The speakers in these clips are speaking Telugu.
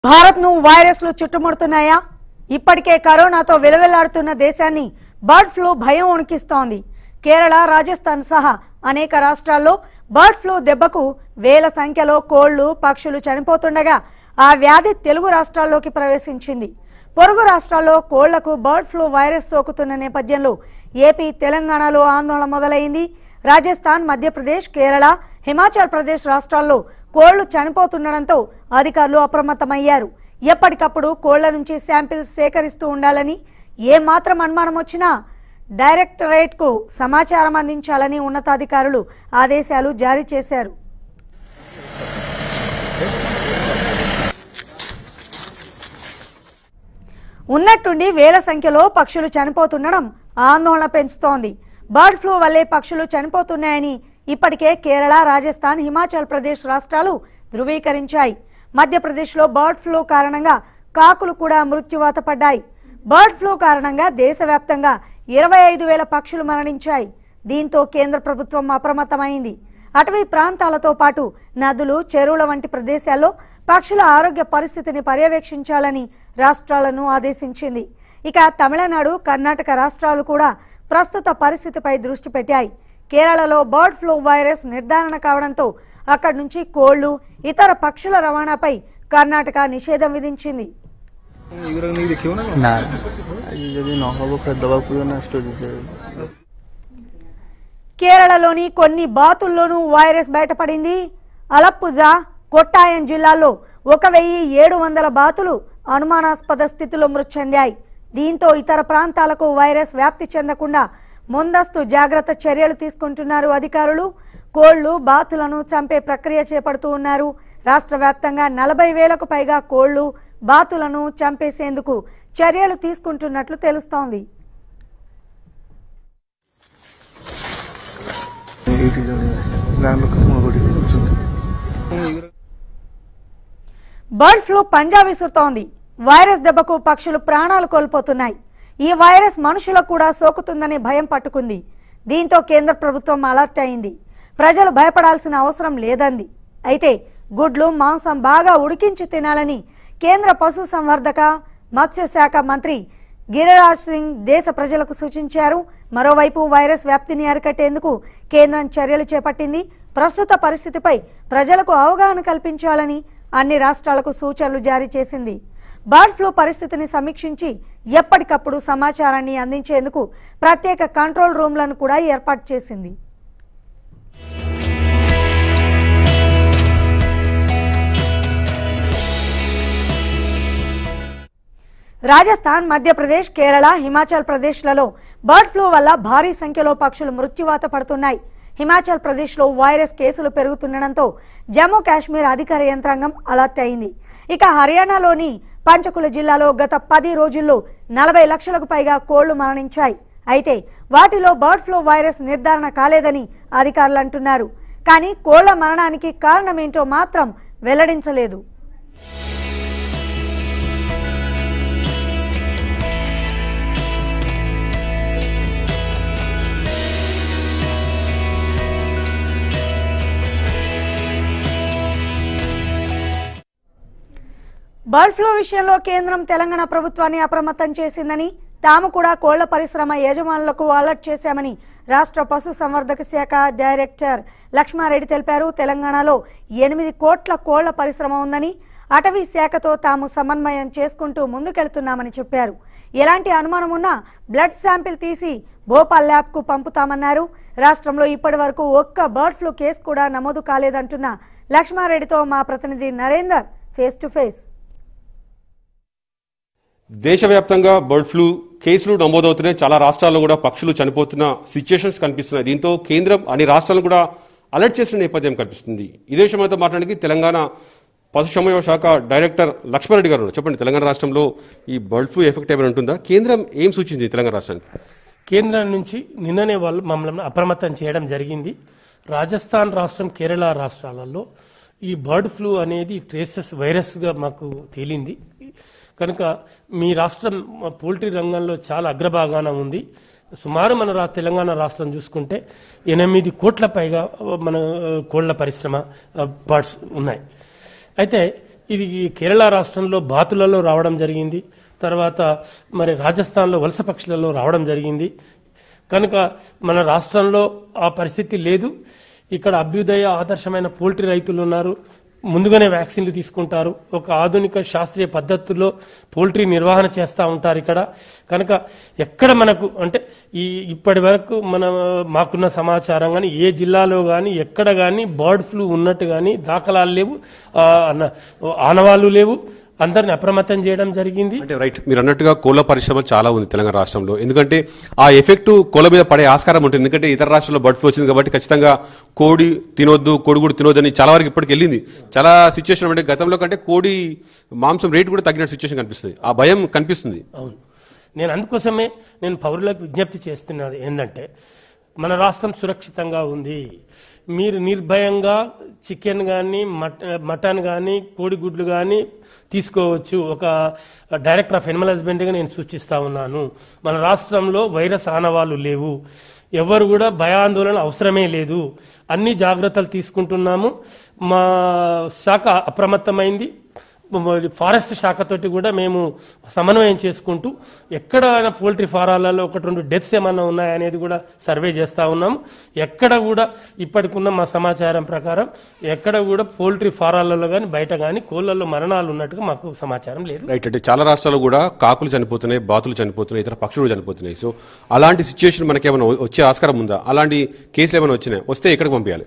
భారత్ను వైరస్లు చుట్టుముడుతున్నాయా ఇప్పటికే కరోనాతో విలవిల్లాడుతున్న దేశాన్ని బర్డ్ ఫ్లూ భయం ఉణికిస్తోంది కేరళ రాజస్థాన్ సహా అనేక రాష్ట్రాల్లో బర్డ్ ఫ్లూ దెబ్బకు వేల సంఖ్యలో కోళ్లు పక్షులు చనిపోతుండగా ఆ వ్యాధి తెలుగు రాష్ట్రాల్లోకి ప్రవేశించింది పొరుగు రాష్ట్రాల్లో కోళ్లకు బర్డ్ ఫ్లూ వైరస్ సోకుతున్న నేపథ్యంలో ఏపీ తెలంగాణలో ఆందోళన మొదలైంది రాజస్థాన్ మధ్యప్రదేశ్ కేరళ హిమాచల్ ప్రదేశ్ రాష్ట్రాల్లో కోళ్లు చనిపోతుండడంతో అధికారులు అప్రమత్తమయ్యారు ఎప్పటికప్పుడు కోళ్ల నుంచి శాంపిల్స్ సేకరిస్తూ ఉండాలని ఏ మాత్రం అనుమానం వచ్చినా డైరెక్టరేట్కు సమాచారం అందించాలని ఉన్నతాధికారులు ఆదేశాలు జారీ చేశారు ఉన్నట్టుండి వేల సంఖ్యలో పక్షులు చనిపోతుండడం ఆందోళన పెంచుతోంది బర్డ్ ఫ్లూ వల్లే పక్షులు చనిపోతున్నాయని ఇప్పటికే కేరళ రాజస్థాన్ హిమాచల్ ప్రదేశ్ రాష్ట్రాలు ధృవీకరించాయి మధ్యప్రదేశ్లో బర్డ్ ఫ్లూ కారణంగా కాకులు కూడా మృత్యువాత పడ్డాయి బర్డ్ ఫ్లూ కారణంగా దేశవ్యాప్తంగా ఇరవై ఐదు వేల పక్షులు మరణించాయి దీంతో కేంద్ర ప్రభుత్వం అప్రమత్తమైంది అటవీ ప్రాంతాలతో పాటు నదులు చెరువుల వంటి ప్రదేశాల్లో పక్షుల ఆరోగ్య పరిస్థితిని పర్యవేక్షించాలని రాష్ట్రాలను ఆదేశించింది ఇక తమిళనాడు కర్ణాటక రాష్ట్రాలు కూడా ప్రస్తుత పరిస్థితిపై దృష్టి పెట్టాయి కేరళలో బర్డ్ ఫ్లూ వైరస్ నిర్ధారణ కావడంతో అక్కడి నుంచి కోళ్లు ఇతర పక్షుల రవాణాపై కర్ణాటక నిషేధం విధించింది ଏଗୁଡ଼ାକ ନେଇକି ଦେଖିବ ନା ନା ଆଜି ଯଦି ନହେବ ଫେର ଦେବାକୁ ପଡ଼ିବ ନା ଷ୍ଟୋରେଜ కేరళలోని కొన్ని బాతుల్లోనూ వైరస్ బయటపడింది అలప్పుజా కొట్టాయం జిల్లాల్లో ఒక వెయ్యి ఏడు వందల బాతులు అనుమానాస్పద స్థితిలో మృతి చెందాయి దీంతో ఇతర ప్రాంతాలకు వైరస్ వ్యాప్తి చెందకుండా ముందస్తు జాగ్రత్త చర్యలు తీసుకుంటున్నారు అధికారులు కోళ్లు బాతులను చంపే ప్రక్రియ చేపడుతూ ఉన్నారు రాష్ట్ర వ్యాప్తంగా నలభై వేలకు పైగా కోళ్లు బాతులను చంపేసేందుకు చర్యలు తీసుకుంటున్నట్లు తెలుస్తోంది ଏଇଠି ଜଣେ ଗାଁ ଲୋକ ମଗଡ଼ିକି ଅଛନ୍ତି బర్డ్ ఫ్లూ పంజా విసురుతోంది వైరస్ దెబ్బకు పక్షులు ప్రాణాలు కోల్పోతున్నాయి ఈ వైరస్ మనుషులకు కూడా సోకుతుందనే భయం పట్టుకుంది దీంతో కేంద్ర ప్రభుత్వం అలర్ట్ అయింది ప్రజలు భయపడాల్సిన అవసరం లేదంది అయితే గుడ్లు మాంసం బాగా ఉడికించి తినాలని కేంద్ర పశు సంవర్ధక మత్స్యశాఖ మంత్రి గిరిరాజ్ సింగ్ దేశ ప్రజలకు సూచించారు మరోవైపు వైరస్ వ్యాప్తిని అరికట్టేందుకు కేంద్రం చర్యలు చేపట్టింది ప్రస్తుత పరిస్థితిపై ప్రజలకు అవగాహన కల్పించాలని అన్ని రాష్ట్రాలకు సూచనలు జారీ చేసింది బర్డ్ ఫ్లూ పరిస్థితిని సమీక్షించి ఎప్పటికప్పుడు సమాచారాన్ని అందించేందుకు ప్రత్యేక కంట్రోల్ రూమ్లను కూడా ఏర్పాటు చేసింది రాజస్థాన్ మధ్యప్రదేశ్ కేరళ హిమాచల్ ప్రదేశ్లలో బర్డ్ ఫ్లూ వల్ల భారీ సంఖ్యలో పక్షులు మృత్యువాత పడుతున్నాయి హిమాచల్ ప్రదేశ్లో వైరస్ కేసులు పెరుగుతుండడంతో జమ్మూ కాశ్మీర్ అధికార యంత్రాంగం అలర్ట్ అయింది ఇక హర్యానాలోని పంచకుల జిల్లాలో గత పది రోజుల్లో నలభై లక్షలకు పైగా కోళ్లు మరణించాయి అయితే వాటిలో బర్డ్ ఫ్లూ వైరస్ నిర్ధారణ కాలేదని అధికారులు అంటున్నారు కానీ కోళ్ల మరణానికి కారణమేంటో మాత్రం వెల్లడించలేదు బర్డ్ ఫ్లూ విషయంలో కేంద్రం తెలంగాణ ప్రభుత్వాన్ని అప్రమత్తం చేసిందని తాము కూడా కోళ్ల పరిశ్రమ యజమానులకు అలర్ట్ చేశామని రాష్ట్ర పశు సంవర్ధక శాఖ డైరెక్టర్ లక్ష్మారెడ్డి తెలిపారు తెలంగాణలో ఎనిమిది కోట్ల కోళ్ల పరిశ్రమ ఉందని అటవీ శాఖతో తాము సమన్వయం చేసుకుంటూ ముందుకెళ్తున్నామని చెప్పారు ఎలాంటి అనుమానం ఉన్నా బ్లడ్ శాంపిల్ తీసి భోపాల్ ల్యాబ్కు పంపుతామన్నారు రాష్ట్రంలో ఇప్పటి వరకు ఒక్క బర్డ్ ఫ్లూ కేసు కూడా నమోదు కాలేదంటున్న లక్ష్మారెడ్డితో మా ప్రతినిధి నరేందర్ ఫేస్ టు ఫేస్ దేశవ్యాప్తంగా బర్డ్ ఫ్లూ కేసులు నమోదవుతున్నాయి చాలా రాష్ట్రాల్లో కూడా పక్షులు చనిపోతున్న సిచ్యుయేషన్స్ కనిపిస్తున్నాయి దీంతో కేంద్రం అన్ని రాష్ట్రాలను కూడా అలర్ట్ చేసిన నేపథ్యం కనిపిస్తుంది ఇదే విషయంతో మాట్లాడడానికి తెలంగాణ పశుసంవర్ధక శాఖ డైరెక్టర్ లక్ష్మారెడ్డి గారు ఉన్నారు. చెప్పండి తెలంగాణ రాష్ట్రంలో ఈ బర్డ్ ఫ్లూ ఎఫెక్ట్ ఏమైనా ఉంటుందా కేంద్రం ఏం సూచించింది తెలంగాణ రాష్ట్రానికి కేంద్రం నుంచి నిన్ననే వాళ్ళు మమ్మల్ని అప్రమత్తం చేయడం జరిగింది రాజస్థాన్ రాష్ట్రం కేరళ రాష్ట్రాలలో ఈ బర్డ్ ఫ్లూ అనేది ట్రేసెస్ వైరస్గా మాకు తేలింది కనుక మీ రాష్ట్రం పోల్ట్రీ రంగంలో చాలా అగ్రభాగాన ఉంది సుమారు మన రా తెలంగాణ రాష్ట్రం చూసుకుంటే ఎనిమిది కోట్ల పైగా మన కోళ్ల పరిశ్రమ బర్డ్స్ ఉన్నాయి అయితే ఇది కేరళ రాష్ట్రంలో బాతులలో రావడం జరిగింది తర్వాత మరి రాజస్థాన్లో వలస పక్షులలో రావడం జరిగింది కనుక మన రాష్ట్రంలో ఆ పరిస్థితి లేదు ఇక్కడ అభ్యుదయ ఆదర్శమైన పోల్ట్రీ రైతులు ఉన్నారు ముందుగానే వ్యాక్సిన్లు తీసుకుంటారు ఒక ఆధునిక శాస్త్రీయ పద్ధతుల్లో పోల్ట్రీ నిర్వహణ చేస్తూ ఉంటారు ఇక్కడ కనుక ఎక్కడ మనకు అంటే ఈ ఇప్పటి వరకు మన మాకున్న సమాచారం కానీ ఏ జిల్లాలో కానీ ఎక్కడ కానీ బర్డ్ ఫ్లూ ఉన్నట్టు కానీ దాఖలాలు లేవు ఆ, అన్న- ఆనవాళ్లు లేవు అందరిని అప్రమత్తం చేయడం జరిగింది అంటే రైట్ మీరు అన్నట్టుగా కోళ్ల పరిశ్రమ చాలా ఉంది తెలంగాణ రాష్ట్రంలో ఎందుకంటే ఆ ఎఫెక్ట్ కోళ్ల మీద పడే ఆస్కారం ఉంటుంది ఎందుకంటే ఇతర రాష్ట్రాల్లో బర్డ్ ఫ్లూ వచ్చింది కాబట్టి ఖచ్చితంగా కోడి తినొద్దు కోడి కూడా తినొద్దు అని చాలా వరకు ఇప్పటికి వెళ్ళింది చాలా సిచ్యువేషన్ అంటే గతంలో కంటే కోడి మాంసం రేటు కూడా తగ్గిన సిచ్యువేషన్ కనిపిస్తుంది ఆ భయం కనిపిస్తుంది అవును నేను అందుకోసమే నేను పౌరులకు విజ్ఞప్తి చేస్తున్నది ఏంటంటే మన రాష్ట్రం సురక్షితంగా ఉంది మీరు నిర్భయంగా చికెన్ కానీ మటన్ కానీ కోడిగుడ్లు కానీ తీసుకోవచ్చు ఒక డైరెక్టర్ ఆఫ్ ఎనిమల్ హస్బెండరీగా నేను సూచిస్తా ఉన్నాను మన రాష్ట్రంలో వైరస్ ఆనవాళ్ళు లేవు ఎవరు కూడా భయాందోళన అవసరమే లేదు అన్ని జాగ్రత్తలు తీసుకుంటున్నాము మా శాఖ అప్రమత్తమైంది ఫారెస్ట్ శాఖతోటి కూడా మేము సమన్వయం చేసుకుంటూ ఎక్కడ పోల్ట్రీ ఫారాలలో ఒకటి రెండు డెత్స్ ఏమన్నా ఉన్నాయనేది కూడా సర్వే చేస్తా ఉన్నాము ఎక్కడ కూడా ఇప్పటికున్న మా సమాచారం ప్రకారం ఎక్కడ కూడా పోల్ట్రీ ఫారాలలో కానీ బయట కానీ కోళ్ళల్లో మరణాలు ఉన్నట్టుగా మాకు సమాచారం లేదు రైట్ అంటే చాలా రాష్ట్రాల్లో కూడా కాకులు చనిపోతున్నాయి బాతులు చనిపోతున్నాయి ఇతర పక్షులు చనిపోతున్నాయి సో అలాంటి సిచ్యువేషన్ మనకి ఏమైనా వచ్చే ఆస్కారం ఉందా అలాంటి కేసులు ఏమైనా వచ్చినాయి వస్తే ఎక్కడికి పంపించాలి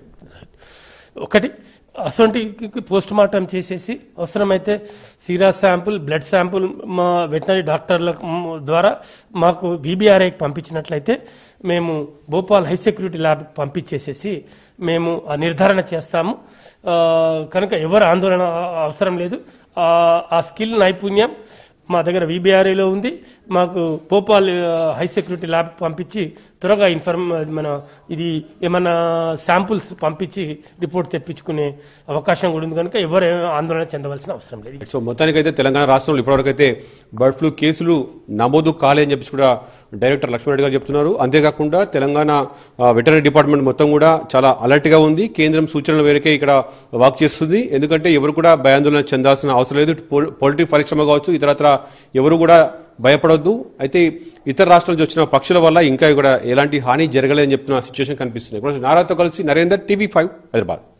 ఒకటి అసొంటి పోస్ట్ మార్టం చేసేసి అవసరమైతే సీరా శాంపుల్ బ్లడ్ శాంపుల్ మా వెటనరీ డాక్టర్ల ద్వారా మాకు బీబీఆర్ఐకి పంపించినట్లయితే మేము భోపాల్ హై సెక్యూరిటీ ల్యాబ్ పంపించేసేసి మేము ఆ నిర్ధారణ చేస్తాము ఆ, కనుక ఎవరు ఆందోళన అవసరం లేదు ఆ, ఆ స్కిల్ నైపుణ్యం మా దగ్గర వీబీఆర్ఐలో ఉంది మాకు భోపాల్ ఆ, హై సెక్యూరిటీ ల్యాబ్ పంపించి త్వరగా ఇన్ఫర్మ్ మన ఇది ఏమన్నా శాంపుల్స్ పంపించి రిపోర్ట్ తెప్పించుకునే అవకాశం కూడా ఉంది కనుక ఎవరు ఏం ఆందోళన చెందవలసిన అవసరం లేదు సో మొత్తానికైతే తెలంగాణ రాష్ట్రంలో ఇప్పటివరకు అయితే బర్డ్ ఫ్లూ కేసులు నమోదు కాలే అని చెప్పేసి కూడా డైరెక్టర్ లక్ష్మణరెడ్డి గారు చెప్తున్నారు అంతేకాకుండా తెలంగాణ వెటనరీ డిపార్ట్మెంట్ మొత్తం కూడా చాలా అలర్ట్ గా ఉంది కేంద్రం సూచనల మేరకే ఇక్కడ వర్క్ చేస్తుంది ఎందుకంటే ఎవరు కూడా భయాందోళన చెందాల్సిన అవసరం లేదు పోల్- పౌల్ట్రీ పరిశ్రమ కావచ్చు ఇతరత్ర ఎవరు కూడా భయపడొద్దు అయితే ఇతర రాష్ట్రాల నుంచి వచ్చిన పక్షుల వల్ల ఇంకా కూడా ఎలాంటి హాని జరగలేదని చెప్తున్న సిచ్యువేషన్ కనిపిస్తుంది ఇప్పుడు నారాతో కలిసి నరేందర్ టీవీ ఫైవ్ హైదరాబాద్